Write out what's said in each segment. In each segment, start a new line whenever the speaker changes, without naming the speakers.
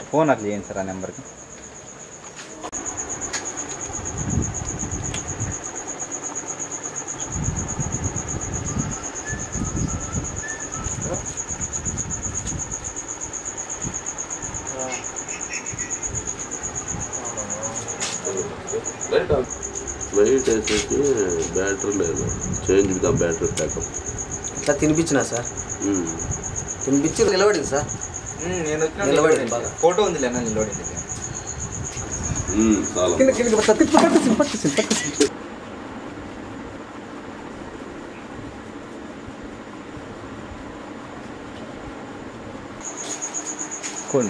Phone అట్లా చేయండి sir ఆ నెంబర్కి
వెయిట్ వేసేసి బ్యాటరీ లేదు చేంజ్ విత్ బ్యాటరీ ప్యాకప్
ఇట్లా తినిపించిన సార్ తినిపించి నిలబడింది సార్
నేను
నిలబడింది బాగా.
ఫోటో ఉంది లేనా నిలబడింది
చాలా
కింద కింద పట్టుకు పట్టుకు పట్టుకు పట్టుకు కొన్ని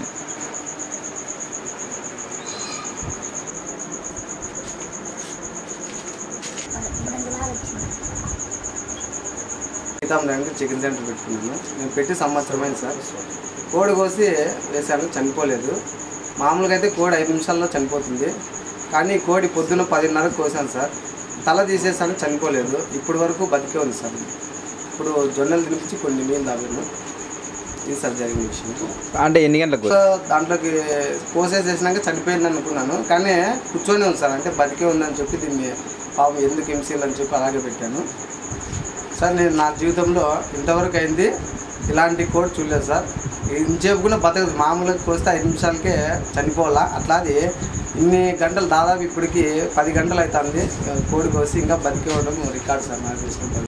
సీతాంధ్రానికి చికెన్ సెంటర్ పెట్టుకున్నాను నేను పెట్టి సంవత్సరమైంది సార్ కోడి కోసి వేసాను చనిపోలేదు మామూలుగా అయితే కోడి ఐదు నిమిషాల్లో చనిపోతుంది కానీ కోడి పొద్దున్న పదిన్నరకు కోసాను సార్ తల తీసేసాను చనిపోలేదు ఇప్పటి వరకు బతికే ఉంది సార్ ఇప్పుడు జొన్నలు తినిపించి కొన్ని నీళ్ళు తాగాను ఇది సార్ జరిగిన విషయం
అంటే ఎన్ని గంటలకు
సో దాంట్లోకి కోసేసేసినాక చనిపోయింది అనుకున్నాను కానీ కూర్చొని ఉంది సార్ అంటే బతికే ఉందని చెప్పి దీన్ని పాపం ఎందుకు హింసలు అని చెప్పి అలాగే పెట్టాను సార్ నేను నా జీవితంలో ఇంతవరకు అయింది ఇలాంటి కోడ్ చూడలేదు సార్ ఇంచేపు కూడా బతకదు మామూలుగా కోస్తే ఐదు నిమిషాలకే చనిపోవాలా అట్లా అది ఇన్ని గంటలు దాదాపు ఇప్పటికి పది గంటలు అవుతుంది కోడి కోసి ఇంకా బతికే ఉండడం రికార్డ్ సార్ నాకు తెలిసిన